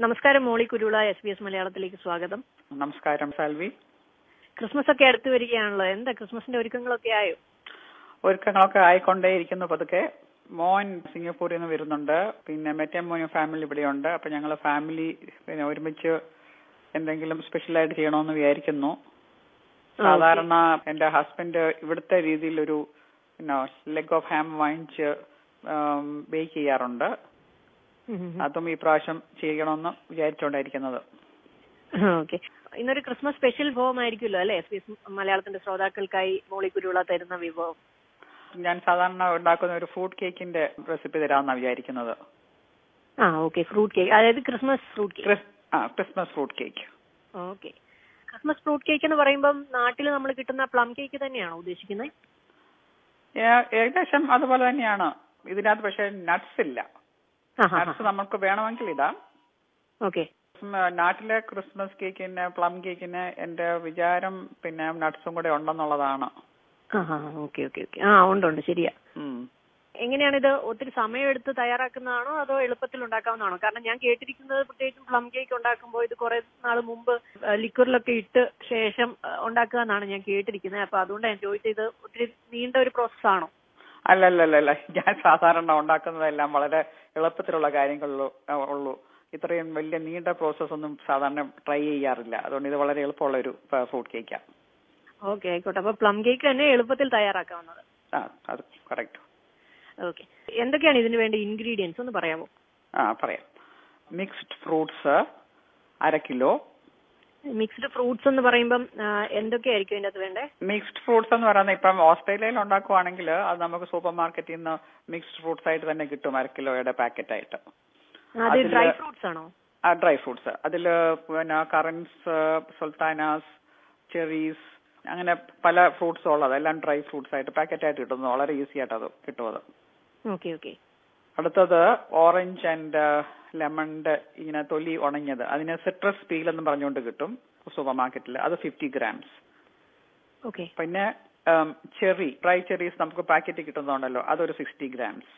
നമസ്കാരം മോളി കുരുള S B S മലയാളത്തിലേക്ക് സ്വാഗതം നമസ്കാരം സാൽവി ക്രിസ്മസ് ഒക്കെ അടുത്ത് വരികയാണല്ലോ എന്താ ക്രിസ്മസിന്റെ ഒരുക്കങ്ങളൊക്കെ ആയോ ഒരുക്കങ്ങളൊക്കെ ആയിക്കൊണ്ടേയിരിക്കുന്നു പതുക്കെ മോൻ സിംഗപ്പൂരിൽ നിന്ന് വരുന്നുണ്ട് പിന്നെ മറ്റേ മോനും ഫാമിലി ഇവിടെയുണ്ട് അപ്പൊ ഞങ്ങൾ ഫാമിലി പിന്നെ ഒരുമിച്ച് എന്തെങ്കിലും സ്പെഷ്യൽ ആയിട്ട് ചെയ്യണമെന്ന് വിചാരിക്കുന്നു സാധാരണ എന്റെ ഹസ്ബൻഡ് ഇവിടുത്തെ രീതിയിൽ ഒരു പിന്നെ ലെഗ് ഓഫ് ഹാം വാങ്ങിച്ച് ബേക്ക് ചെയ്യാറുണ്ട് അതും ഈ പ്രാവശ്യം ചെയ്യണമെന്ന് വിചാരിച്ചുകൊണ്ടായിരിക്കുന്നത് ഓക്കെ ഇന്നൊരു ക്രിസ്മസ് സ്പെഷ്യൽ വിഭവം ആയിരിക്കുമല്ലോ അല്ലെ എസ് ബി എസ് മലയാളത്തിന്റെ ശ്രോതാക്കൾക്കായി മോളി കുരുള തരുന്ന വിഭവം ഞാൻ സാധാരണ ഉണ്ടാക്കുന്ന ഒരു ഫ്രൂട്ട് കേക്കിന്റെ റെസിപ്പി തരാമെന്നാണ് വിചാരിക്കുന്നത് ആ ഓക്കെ ഫ്രൂട്ട് കേക്ക് അതായത് ക്രിസ്മസ് ഫ്രൂട്ട് കേക്ക് ക്രിസ്- ആ Christmas fruit cake okay Christmas fruit cake എന്ന് പറയുമ്പം നാട്ടിൽ നമ്മൾ കിട്ടുന്ന പ്ലം കേക്ക് തന്നെയാണോ ഉദ്ദേശിക്കുന്നത് ഏ- ഏകദേശം അതുപോലെ തന്നെയാണ് ഇതിനകത്ത് പക്ഷെ നട്ട്സ് ഇല്ല നട്ട്സ് നമുക്ക് വേണമെങ്കിൽ ഇടാം ഓക്കെ ഉം, നാട്ടിലെ ക്രിസ്മസ് കേക്കിന് പ്ലം കേക്കിന് എന്റെ വിചാരം പിന്നെ നട്ട്സും കൂടെ ഉണ്ടെന്നുള്ളതാണ് ആ ഹാ ഓക്കെ ഓക്കെ ഓക്കെ ആ ഉണ്ട് ഉണ്ട് ശരിയാ ഉം. എങ്ങനെയാണ് ഇത് ഒത്തിരി സമയമെടുത്ത് തയ്യാറാക്കുന്നതാണോ അതോ എളുപ്പത്തിൽ ഉണ്ടാക്കാവുന്നതാണോ കാരണം ഞാൻ കേട്ടിരിക്കുന്നത് പ്രത്യേകിച്ചും പ്ലം കേക്ക് ഉണ്ടാക്കുമ്പോൾ ഇത് കുറെ നാൾ മുമ്പ് ലിക്വറിലൊക്കെ ഇട്ട് ശേഷം ആ, ഉണ്ടാക്കുക എന്നാണ് ഞാൻ കേട്ടിരിക്കുന്നത് അപ്പൊ അതുകൊണ്ട് ഞാൻ ചോദിച്ചത് ഇത് ഒത്തിരി നീണ്ട ഒരു പ്രോസസ് ആണോ അല്ല അല്ല അല്ല അല്ല ഞാൻ സാധാരണ ഉണ്ടാക്കുന്നതെല്ലാം വളരെ എളുപ്പത്തിലുള്ള കാര്യങ്ങളുള്ളൂ ആ, ഉള്ളൂ ഇത്രയും വലിയ നീണ്ട പ്രോസസ് ഒന്നും സാധാരണ ട്രൈ ചെയ്യാറില്ല അതുകൊണ്ട് ഇത് വളരെ എളുപ്പമുള്ള ഒരു ഫ്രൂട്ട് കേക്കാണ് ഓക്കെ ആയിക്കോട്ടെ അപ്പൊ പ്ലം കേക്ക് തന്നെ എളുപ്പത്തിൽ തയ്യാറാക്കാവുന്നത് ആ അത് കറക്റ്റ് ഓക്കെ എന്തൊക്കെയാണ് ഇതിന് വേണ്ട ഇൻഗ്രീഡിയൻസ് ഒന്ന് പറയാമോ ആ പറയാം മിക്സ്ഡ് ഫ്രൂട്ട്സ് അര കിലോ മിക്സ്ഡ് ഫ്രൂട്ട്സ് എന്ന് പറയുമ്പം ആ, എന്തൊക്കെയായിരിക്കും ഇതിന്റെ അകത്ത് വേണ്ടേ മിക്സ്ഡ് ഫ്രൂട്ട്സ് എന്ന് പറയുന്നത് ഇപ്പം ഓസ്ട്രേലിയയിൽ ഉണ്ടാക്കുവാണെങ്കിൽ അത് നമുക്ക് സൂപ്പർ മാർക്കറ്റിൽ നിന്ന് മിക്സ്ഡ് ഫ്രൂട്ട്സ് ആയിട്ട് തന്നെ കിട്ടും അര കിലോയുടെ പാക്കറ്റ് ആയിട്ട് അത് അതില് ഡ്രൈ ഫ്രൂട്ട്സ് ആണോ ആ ഡ്രൈ ഫ്രൂട്ട്സ് അതിൽ പിന്നെ കറൻസ് സുൽത്താനാസ് ചെറീസ് അങ്ങനെ പല ഫ്രൂട്ട്സും ഉള്ളത് എല്ലാം ഡ്രൈ ഫ്രൂട്ട്സ് ആയിട്ട് പാക്കറ്റ് ആയിട്ട് കിട്ടുന്നു വളരെ ഈസി ആയിട്ട് അത് കിട്ടും അത് ഓക്കെ ഓക്കെ അടുത്തത് ഓറഞ്ച് ആൻഡ് ലെമണിന്റെ ഇങ്ങനെ തൊലി ഉണങ്ങിയത് അതിന് സിട്രസ് പീൽ എന്ന് പറഞ്ഞുകൊണ്ട് കിട്ടും സൂപ്പർ മാർക്കറ്റിൽ അത് ഫിഫ്റ്റി ഗ്രാംസ് ഓക്കെ പിന്നെ ചെറി ഡ്രൈ ചെറീസ് നമുക്ക് പാക്കറ്റ് കിട്ടുന്നുണ്ടല്ലോ അതൊരു sixty grams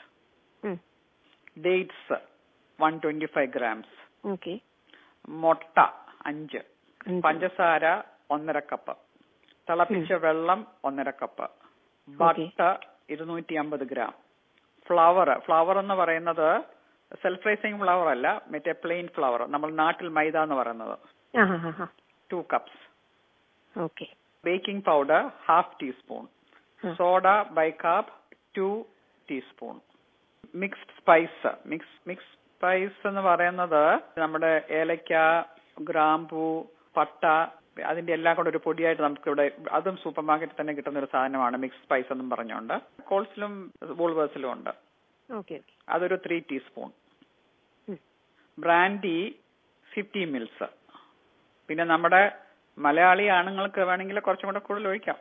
dates one twenty five grams okay മുട്ട അഞ്ച് പഞ്ചസാര ഒന്നര കപ്പ് തിളപ്പിച്ച വെള്ളം ഒന്നര കപ്പ് ബട്ടർ ഇരുന്നൂറ്റി അമ്പത് ഗ്രാം ഫ്ലവർ ഫ്ലവർ എന്ന് പറയുന്നത് സെൽഫ് റൈസിംഗ് ഫ്ലവർ അല്ല മറ്റേ പ്ലെയിൻ ഫ്ലവർ നമ്മൾ നാട്ടിൽ മൈദ എന്ന് പറയുന്നത് ആ ഹാ ഹാ two cups okay baking powder half teaspoon soda bicarb two teaspoon mixed spice mix mix spice എന്ന് പറയുന്നത് നമ്മുടെ ഏലക്ക ഗ്രാമ്പു പട്ട അതിന്റെ എല്ലാം കൂടെ ഒരു പൊടിയായിട്ട് നമുക്ക് ഇവിടെ അതും സൂപ്പർ മാർക്കറ്റിൽ തന്നെ കിട്ടുന്ന ഒരു സാധനമാണ് മിക്സ് സ്പൈസ് എന്നും പറഞ്ഞുകൊണ്ട് കോൾസിലും വോൾവേഴ്സിലും ഉണ്ട് ഓക്കെ ഓക്കെ അതൊരു ത്രീ ടീസ്പൂൺ ഉം. ബ്രാൻഡി ഫിഫ്റ്റി മിൽസ് പിന്നെ നമ്മുടെ മലയാളി ആണുങ്ങൾക്ക് വേണമെങ്കിൽ കുറച്ചും കൂടെ കൂടുതൽ ഒഴിക്കാം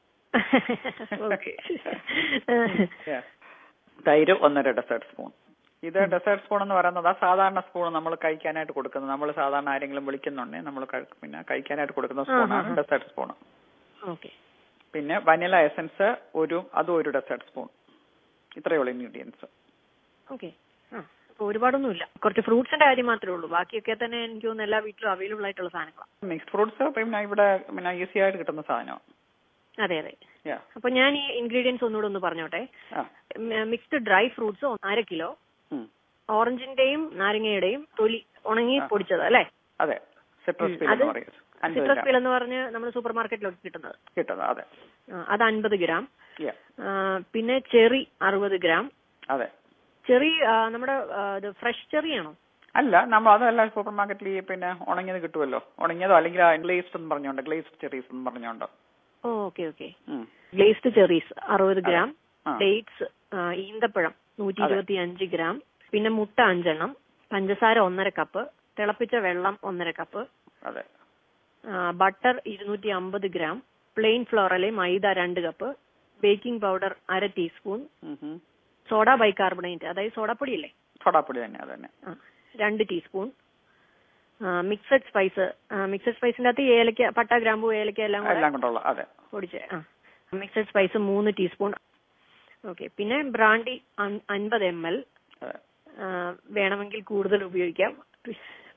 ഓക്കെ Yeah. തൈര് ഒന്നര ഡെസേർട്ട് സ്പൂൺ ഇത് ഡെസേർട്ട് സ്പൂൺ എന്ന് പറയുന്നത് ആ സാധാരണ സ്പൂൺ നമ്മൾ കഴിക്കാനായിട്ട് കൊടുക്കുന്നത് നമ്മൾ സാധാരണ ആരെങ്കിലും വിളിക്കുന്നുണ്ടെങ്കിൽ നമ്മൾ പിന്നെ കഴിക്കാനായിട്ട് കൊടുക്കുന്ന സ്പൂണാണ് ആഹാ. ഡെസേർട്ട് സ്പൂൺ ഓക്കെ പിന്നെ വനില എസൻസ് ഒരു അതും ഒരു ഡെസേർട്ട് സ്പൂൺ ഇത്രയേ ഉള്ളൂ ഇൻഗ്രീഡിയൻസ് ഓക്കെ ആ അപ്പൊ ഒരുപാടൊന്നുമില്ല കുറച്ച് ഫ്രൂട്ട്സിന്റെ കാര്യം മാത്രമേ ഉള്ളൂ ബാക്കിയൊക്കെ തന്നെ എനിക്ക് തോന്നുന്നു എല്ലാ വീട്ടിലും അവൈലബിൾ ആയിട്ടുള്ള സാധനങ്ങളാണ് മിക്സ്ഡ് ഫ്രൂട്ട്സ് പിന്നെ ഇവിടെ പിന്നെ ഈസി ആയിട്ട് കിട്ടുന്ന സാധനമാണ് അതെ അതെ യാ അപ്പൊ ഞാൻ ഈ ഇൻഗ്രീഡിയൻസ് ഒന്നുകൂടെ ഒന്ന് പറഞ്ഞോട്ടെ ആ മിക്സ്ഡ് ഡ്രൈ ഫ്രൂട്ട്സ് അര കിലോ ഉം. ഓറഞ്ചിന്റെയും നാരങ്ങയുടെയും തൊലി ഉണങ്ങി ആ. പൊടിച്ചത് അല്ലേ അതെ സിട്രസ് ഉം. പീൽ അത് എന്ന് പറയുന്നത് അൻപത് സിട്രസ് ഗ്രാം പീൽ എന്ന് പറഞ്ഞ് നമ്മൾ സൂപ്പർ മാർക്കറ്റിലൊക്കെ കിട്ടുന്നത് കിട്ടുന്നത് അതെ ആ, അത് അൻപത് ഗ്രാം യാ ആ, പിന്നെ ചെറി അറുപത് ഗ്രാം അതെ ചെറി ആ, നമ്മുടെ ആ, ഇത് ഫ്രഷ് ചെറി ആണോ അല്ല നമ്മൾ അതെല്ലാം സൂപ്പർ മാർക്കറ്റിൽ ഈ പിന്നെ ഉണങ്ങിയത് കിട്ടുമല്ലോ ഉണങ്ങിയതോ അല്ലെങ്കിൽ ഗ്ലേസ്ഡ് എന്ന് പറഞ്ഞോണ്ട് ഗ്ലേസ്ഡ് ചെറീസ് എന്ന് പറഞ്ഞോണ്ട് ഓ ഓക്കെ ഓക്കെ ഉം. ഗ്ലേസ്ഡ് ചെറീസ് അറുപത് ഗ്രാം ആ. ഡേറ്റ്സ് ഈന്തപ്പഴം നൂറ്റി അതെ. ഇരുപത്തി അഞ്ച് ഗ്രാം പിന്നെ മുട്ട അഞ്ചെണ്ണം പഞ്ചസാര ഒന്നര കപ്പ് തിളപ്പിച്ച വെള്ളം ഒന്നര കപ്പ് അതെ ബട്ടർ ഇരുന്നൂറ്റി അമ്പത് ഗ്രാം പ്ലെയിൻ ഫ്ലോർ അല്ലെ മൈദ രണ്ട് കപ്പ് ബേക്കിംഗ് പൗഡർ അര ടീസ്പൂൺ ഉം ഉം. സോഡ ബൈകാർബണേറ്റ് അതായത് സോഡപ്പൊടി അല്ലേ സോഡാപ്പൊടി തന്നെ അത് തന്നെ ആ, രണ്ട് ടീസ്പൂൺ മിക്സഡ് സ്പൈസ് മിക്സഡ് സ്പൈസിന്റെ അകത്ത് ഏലക്ക പട്ട ഗ്രാമ്പു ഏലക്ക എല്ലാം കൂടെ എല്ലാം കൊണ്ടുള്ള അതെ പൊടിച്ച് ആ മിക്സഡ് സ്പൈസ് മൂന്ന് ടീസ്പൂൺ ഓക്കെ പിന്നെ ബ്രാൻഡി അൻപത് എം എൽ അതെ വേണമെങ്കിൽ കൂടുതൽ ഉപയോഗിക്കാം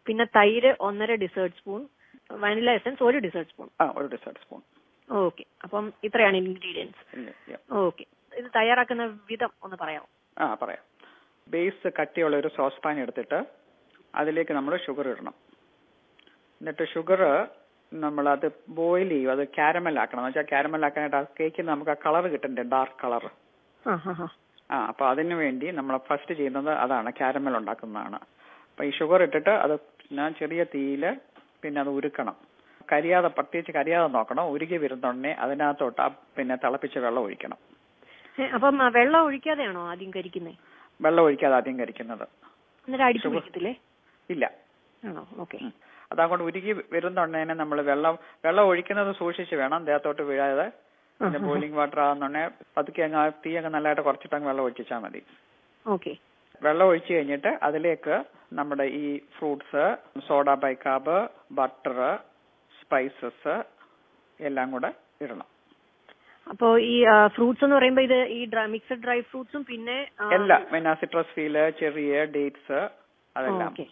പിന്നെ തൈര് ഒന്നര ഡിസേർട്ട് സ്പൂൺ വാനില എസൻസ് ഒരു ഡിസേർട്ട് സ്പൂൺ ആ ഒരു ഡെസേർട്ട് സ്പൂൺ ഓക്കെ അപ്പം ഇത്രയാണ് ഇൻഗ്രീഡിയൻസ് ഇല്ല yeah. ഓക്കെ ഇത് തയ്യാറാക്കുന്ന വിധം ഒന്ന് പറയാമോ ആ പറയാം ബേസ് കട്ടിയുള്ള ഒരു സോസ് പാൻ എടുത്തിട്ട് അതിലേക്ക് നമ്മൾ ഷുഗർ ഇടണം എന്നിട്ട് ഷുഗർ നമ്മൾ അത് ബോയിൽ ചെയ്യും അത് കാരമൽ ആക്കണം എന്ന് വെച്ചാൽ കാരമൽ ആക്കാനായിട്ട് ആ കേക്കിന് നമുക്ക് ആ കളർ കിട്ടണ്ടേ ഡാർക്ക് കളർ ആ ഹാ ഹാ ആ അപ്പൊ അതിനു വേണ്ടി നമ്മൾ ഫസ്റ്റ് ചെയ്യുന്നത് അതാണ് കാരമൽ ഉണ്ടാക്കുന്നതാണ് അപ്പൊ ഈ ഷുഗർ ഇട്ടിട്ട് അത് പിന്നെ ചെറിയ തീയില് പിന്നെ അത് ഉരുക്കണം കരിയാതെ പ്രത്യേകിച്ച് കരിയാതെ നോക്കണം ഉരുകി വരുന്നുടനെ അതിനകത്തോട്ട് ആ പിന്നെ തിളപ്പിച്ച വെള്ളം ഒഴിക്കണം ഏ, അപ്പം ആ, വെള്ളം ഒഴിക്കാതെയാണോ ആദ്യം കരിക്കുന്നത് വെള്ളം ഒഴിക്കാതെ ആദ്യം കരിക്കുന്നത് അന്നേരം അടിച്ചു പിടിക്കത്തില്ലേ ഇല്ല ആണോ ഓക്കെ ഉം. അതങ്ങോട്ട് ഉരുകി വരുന്നുണ്ടെങ്കിൽ നമ്മൾ വെള്ളം വെള്ളം ഒഴിക്കുന്നത് സൂക്ഷിച്ച് വേണം ദേഹത്തോട്ട് വീഴാതെ പിന്നെ ബോയിലിംഗ് വാട്ടർ ആകുന്നുണ്ടെങ്കിൽ പതുക്കെ അങ്ങ് ആ തീ അങ്ങ് നല്ലതായിട്ട് കുറച്ചിട്ട് അങ്ങ് വെള്ളം ഒഴിച്ചാൽ മതി ഓക്കെ വെള്ളം ഒഴിച്ചു കഴിഞ്ഞിട്ട് അതിലേക്ക് നമ്മുടെ ഈ fruits soda bicarb butter spices എല്ലാം കൂടെ ഇടണം അപ്പോ ഈ ഫ്രൂട്ട്സ് എന്ന് പറയുമ്പോ ഇത് ഈ മിക്സഡ് ഡ്രൈ ഫ്രൂട്ട്സും പിന്നെ ആ, എല്ലാം പിന്നെ സിട്രസ് ഫീല് ചെറിയ ഡേറ്റ്സ് അതെല്ലാം ഓക്കെ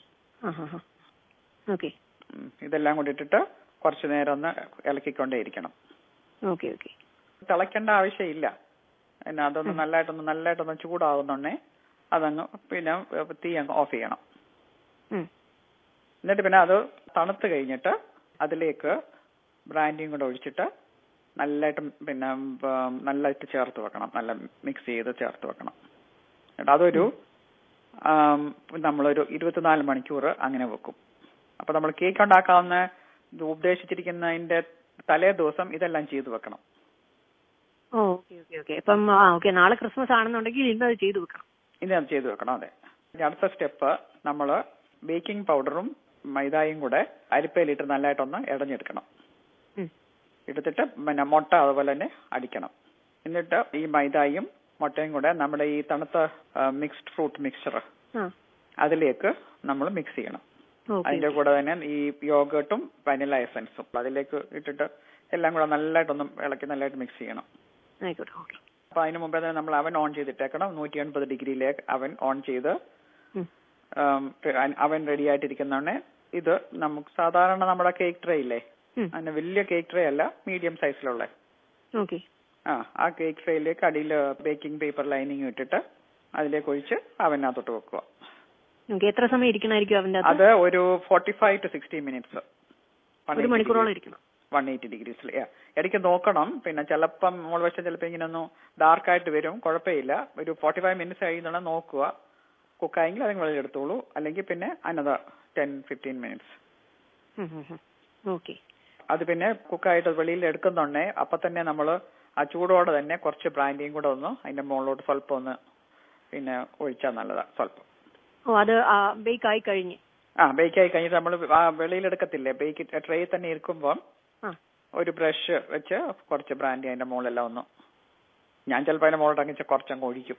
ഓക്കെ ഉം. ഇതെല്ലാം കൂടി ഇട്ടിട്ട് കുറച്ചു നേരം ഒന്ന് ഇളക്കിക്കൊണ്ടേയിരിക്കണം ഓക്കെ ഓക്കെ തിളയ്ക്കേണ്ട ആവശ്യമില്ല പിന്നെ അതൊന്ന് നല്ലതായിട്ടൊന്ന് നല്ലതായിട്ടൊന്ന് ചൂടാവുന്നുണ്ടേ അതങ്ങ് പിന്നെ തീ അങ്ങ് ഓഫ് ചെയ്യണം എന്നിട്ട് പിന്നെ അത് തണുത്ത് കഴിഞ്ഞിട്ട് അതിലേക്ക് ബ്രാൻഡിയും കൂടെ ഒഴിച്ചിട്ട് നല്ലതായിട്ട് പിന്നെ ഉം, നല്ലതായിട്ട് ചേർത്ത് വെക്കണം നല്ല മിക്സ് ചെയ്ത് ചേർത്ത് വെക്കണം എന്നിട്ട് അതൊരു ആം, നമ്മളൊരു ഇരുപത്തിനാല് മണിക്കൂർ അങ്ങനെ വെക്കും അപ്പൊ നമ്മൾ കേക്ക് ഉണ്ടാക്കാവുന്ന ഇത് ഉദ്ദേശിച്ചിരിക്കുന്നതിന്റെ തലേ ദിവസം ഇതെല്ലാം ചെയ്തു വെക്കണം ഓക്കെ ഓക്കെ ഓക്കെ അപ്പം ആ ഓക്കെ നാളെ ക്രിസ്മസ് ആണെന്നുണ്ടെങ്കിൽ ഇന്ന് അത് ചെയ്തു വെക്കണം ഇനി അത് ചെയ്തു വെക്കണം അതെ ഇനി അടുത്ത സ്റ്റെപ്പ് നമ്മൾ ബേക്കിംഗ് പൗഡറും മൈദായും കൂടെ അരിപ്പയിലിട്ട് നല്ലതായിട്ടൊന്ന് ഇടഞ്ഞെടുക്കണം ഉം. എടുത്തിട്ട് പിന്നെ മുട്ട അതുപോലെ തന്നെ അടിക്കണം എന്നിട്ട് ഈ മൈദായും മുട്ടയും കൂടെ നമ്മുടെ ഈ തണുത്ത മിക്സ്ഡ് ഫ്രൂട്ട് മിക്സ്ചർ ആ അതിലേക്ക് നമ്മൾ മിക്സ് ചെയ്യണം അതിന്റെ ഓക്കെ കൂടെ തന്നെ ഈ യോഗേർട്ടും വനില എസൻസും അതിലേക്ക് ഇട്ടിട്ട് എല്ലാം കൂടെ നല്ലതായിട്ടൊന്ന് ഇളക്കി നല്ലതായിട്ട് മിക്സ് ചെയ്യണം ആയിക്കോട്ടെ ഓക്കെ അപ്പൊ അതിന് മുമ്പേ തന്നെ നമ്മൾ അവൻ ഓൺ ചെയ്തിട്ടേക്കണം നൂറ്റി എൺപത് ഡിഗ്രിയിലേക്ക് അവൻ ഓൺ ചെയ്ത് ഉം. ഉം, അവൻ റെഡി ആയിട്ടിരിക്കുന്നോണ്ടേ ഇത് നമുക്ക് സാധാരണ നമ്മുടെ കേക്ക് ട്രേ ഇല്ലേ ഉം. അങ്ങനെ വലിയ കേക്ക് ട്രേ അല്ല മീഡിയം സൈസിലുള്ള ഓക്കെ ആ ആ കേക്ക് ട്രേയിലേക്ക് അടിയിൽ ബേക്കിംഗ് പേപ്പർ ലൈനിങ് ഇട്ടിട്ട് അതിലേക്ക് ഒഴിച്ച് അവനകത്തോട്ട് വെക്കുക ഓക്കെ എത്ര സമയം ഇരിക്കണമായിരിക്കും അവന്റെ അത് അത് ഒരു forty five to sixty minutes ഒരു മണിക്കൂറോളം ഇരിക്കണം വൺ എയ്റ്റി ഡിഗ്രീസിൽ ഇടയ്ക്ക് നോക്കണം പിന്നെ ചിലപ്പം മോൾ വശം ചിലപ്പോൾ ഇങ്ങനെ ഒന്ന് ഡാർക്ക് ആയിട്ട് വരും കുഴപ്പമില്ല ഒരു ഫോർട്ടി ഫൈവ് മിനിറ്റ്സ് കഴിയുന്ന നോക്കുക കുക്കായെങ്കിൽ അതിന് വെള്ളം എടുത്തോളൂ അല്ലെങ്കിൽ പിന്നെ another ten fifteen minutes okay അത് പിന്നെ കുക്കായിട്ട് വെളിയിൽ എടുക്കുന്നുണ്ടേ അപ്പൊ തന്നെ നമ്മൾ ആ ചൂടോടെ തന്നെ കുറച്ച് ബ്രാൻഡിയും കൂടെ ഒന്ന് അതിന്റെ മുകളിലോട്ട് സ്വല്പം ഒന്ന് പിന്നെ ഒഴിച്ചാൽ നല്ലതാ സ്വല്പം ഓ അത് ബേക്ക് ആയി കഴിഞ്ഞ് ആ ബേക്ക് ആയി കഴിഞ്ഞിട്ട് നമ്മൾ ആ വെളിയിൽ എടുക്കത്തില്ലേ ബേക്ക് ട്രേ തന്നെ ഇരിക്കുമ്പോൾ ആ ഒരു ബ്രഷ് വെച്ച് കുറച്ച് ബ്രാൻഡി അതിന്റെ മുകളിലെല്ലാം ഒന്ന് ഞാൻ ചിലപ്പോൾ അതിന്റെ മുകളിൽ ഇറങ്ങിച്ച് കുറച്ചങ്ങ് ഒഴിക്കും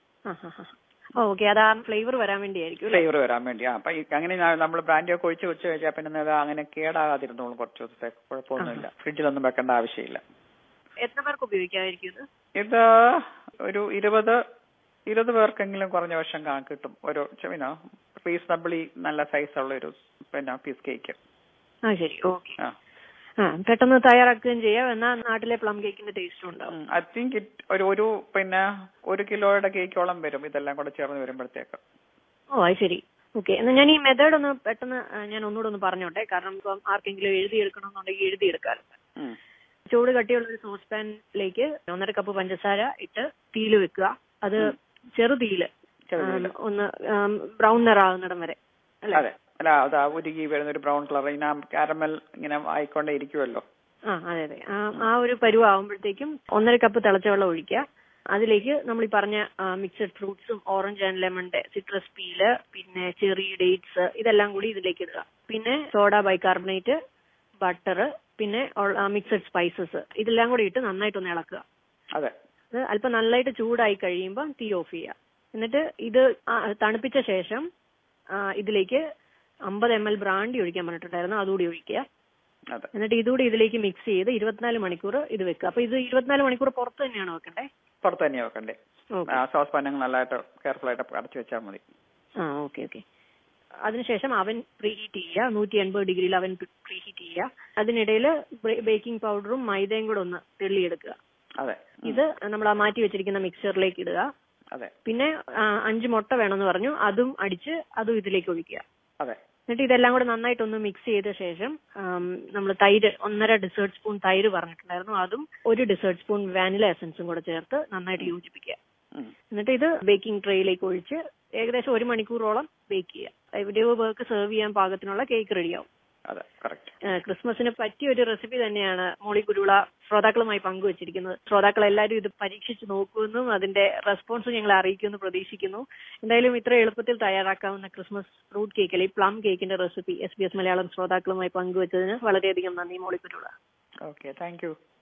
ഓക്കെ അത് ആ ഫ്ലേവർ വരാൻ വേണ്ടിയായിരിക്കും അല്ലേ ഫ്ലേവർ വരാൻ വേണ്ടി ആ അപ്പൊ ഈ അങ്ങനെ നമ്മൾ ബ്രാൻഡി ഒക്കെ ഒഴിച്ച് വെച്ച് കഴിഞ്ഞാൽ പിന്നെ അത് അങ്ങനെ കേടാകാതിരുന്നോളും കുറച്ച് ദിവസത്തെ കുഴപ്പമൊന്നുമില്ല ഫ്രിഡ്ജിലൊന്നും വെക്കേണ്ട ആവശ്യമില്ല എത്ര പേർക്ക് ഉപയോഗിക്കാമായിരിക്കും ഇത് ഇത് ഒരു ഇരുപത് ഇരുപത് പേർക്കെങ്കിലും കുറഞ്ഞ വർഷം കാണാൻ കിട്ടും ഒരു പിന്നെ റീസണബിളി നല്ല സൈസുള്ള ഒരു പിന്നെ പീസ് കേക്ക് ആ ശരി ഓക്കെ ആ ആ പെട്ടെന്ന് തയ്യാറാക്കുകയും ചെയ്യാം എന്നാൽ നാട്ടിലെ പ്ലം കേക്കിന്റെ ടേസ്റ്റും ഉണ്ടാവും ഐ തിങ്ക് ഇറ്റ് ഒരു ഒരു പിന്നെ ഒരു കിലോയുടെ കേക്കോളം വരും ഇതെല്ലാം കൂടെ ചേർന്ന് വരുമ്പോഴത്തേക്ക് ഓ അത് ശരി ഓക്കെ എന്നാൽ ഞാൻ ഈ മെത്തേഡ് ഒന്ന് പെട്ടെന്ന് ആ, ഞാൻ ഒന്നുകൂടെ ഒന്ന് പറഞ്ഞോട്ടെ കാരണം ഇപ്പം ആർക്കെങ്കിലും എഴുതിയെടുക്കണമെന്നുണ്ടെങ്കിൽ എഴുതിയെടുക്കാറുണ്ട് ഉം. ചൂട് കട്ടിയുള്ള ഒരു സോസ് പാനിലേക്ക് ഒന്നര കപ്പ് പഞ്ചസാര ഇട്ട് തീയിൽ വെക്കുക അത് ചെറു തീയില് ചെറുതീയില്. ആം, ഒന്ന് ബ്രൗൺ നിറാകുന്നിടം വരെ അല്ലെ അതെ അല്ല അത് ആ ഉരുകി വരുന്ന ഒരു ബ്രൗൺ കളർ ഇങ്ങനെ കാരമൽ ഇങ്ങനെ ആയിക്കൊണ്ടേ ഇരിക്കുമല്ലോ ആ അതെ അതെ ആ ആ ഒരു പരുവാകുമ്പോഴത്തേക്കും ഒന്നര കപ്പ് തിളച്ച വെള്ളം ഒഴിക്കുക അതിലേക്ക് നമ്മൾ ഈ പറഞ്ഞ മിക്സഡ് ഫ്രൂട്ട്സും ഓറഞ്ച് ആൻഡ് ലെമണിന്റെ സിട്രസ് പീല് പിന്നെ ചെറി ഡേറ്റ്സ് ഇതെല്ലാം കൂടി ഇതിലേക്ക് ഇടുക പിന്നെ സോഡ ബൈകാർബണേറ്റ് ബട്ടർ പിന്നെ മിക്സഡ് സ്പൈസസ് ഇതെല്ലാം കൂടി ഇട്ട് നന്നായിട്ടൊന്ന് ഇളക്കുക അതെ അത് അല്പം നന്നായിട്ട് ചൂടായി കഴിയുമ്പോൾ തീ ഓഫ് ചെയ്യുക എന്നിട്ട് ഇത് ആ, തണുപ്പിച്ച ശേഷം ആ, ഇതിലേക്ക് അമ്പത് എം എൽ ബ്രാൻഡി ഒഴിക്കാൻ പറഞ്ഞിട്ടുണ്ടായിരുന്നു അതുകൂടി ഒഴിക്കുക അതെ എന്നിട്ട് ഇതുകൂടി ഇതിലേക്ക് മിക്സ് ചെയ്ത് ഇരുപത്തിനാല് മണിക്കൂർ ഇത് വെക്കുക അപ്പൊ ഇത് ഇരുപത്തിനാല് മണിക്കൂർ പുറത്ത് തന്നെയാണ് വെക്കണ്ടേ പുറത്ത് തന്നെയാ വെക്കണ്ടേ ഓക്കെ ആ സോസ് പാനങ്ങൾ നല്ലതായിട്ട് കെയർഫുൾ ആയിട്ട് അടച്ചു വെച്ചാൽ മതി ആ ഓക്കെ ഓക്കെ അതിനുശേഷം അവൻ പ്രീഹീറ്റ് ചെയ്യുക നൂറ്റി എൺപത് ഡിഗ്രിയിൽ അവൻ പ്രീഹീറ്റ് ചെയ്യുക അതിനിടയിൽ ബേക്കിംഗ് പൗഡറും മൈദയും കൂടെ ഒന്ന് തെള്ളിയെടുക്കുക അതെ ഉം. ഇത് നമ്മൾ ആ മാറ്റി വെച്ചിരിക്കുന്ന മിക്സറിലേക്ക് ഇടുക അതെ പിന്നെ ആ, അഞ്ച് മുട്ട വേണമെന്ന് പറഞ്ഞു അതും അടിച്ച് അതും ഇതിലേക്ക് ഒഴിക്കുക അതെ എന്നിട്ട് ഇതെല്ലാം കൂടെ നന്നായിട്ടൊന്ന് മിക്സ് ചെയ്ത ശേഷം നമ്മൾ തൈര് ഒന്നര ഡിസേർട്ട് സ്പൂൺ തൈര് പറഞ്ഞിട്ടുണ്ടായിരുന്നു അതും ഒരു ഡിസേർട്ട് സ്പൂൺ വാനില എസൻസും കൂടെ ചേർത്ത് നന്നായിട്ട് യോജിപ്പിക്കുക ഉം. എന്നിട്ട് ഇത് ബേക്കിംഗ് ട്രേയിലേക്ക് ഒഴിച്ച് ഏകദേശം ഒരു മണിക്കൂറോളം ബേക്ക് ചെയ്യുക ഇരുപത് പേർക്ക് സെർവ് ചെയ്യാൻ പാകത്തിനുള്ള കേക്ക് റെഡിയാവും അതെ കറക്റ്റ് ഏഹ് ക്രിസ്മസിന് പറ്റിയ ഒരു റെസിപ്പി തന്നെയാണ് മോളി കുരുള ശ്രോതാക്കളുമായി പങ്കുവച്ചിരിക്കുന്നത് ശ്രോതാക്കൾ എല്ലാവരും ഇത് പരീക്ഷിച്ച് നോക്കുമെന്നും അതിന്റെ റെസ്പോൺസ് ഞങ്ങളെ അറിയിക്കുമെന്ന് പ്രതീക്ഷിക്കുന്നു എന്തായാലും ഇത്ര എളുപ്പത്തിൽ തയ്യാറാക്കാവുന്ന ക്രിസ്മസ് ഫ്രൂട്ട് കേക്ക് അല്ലെങ്കിൽ പ്ലം കേക്കിന്റെ recipe S B S Malayalam ശ്രോതാക്കളുമായി പങ്കുവച്ചതിന് വളരെയധികം നന്ദി Molly Kurula okay thank U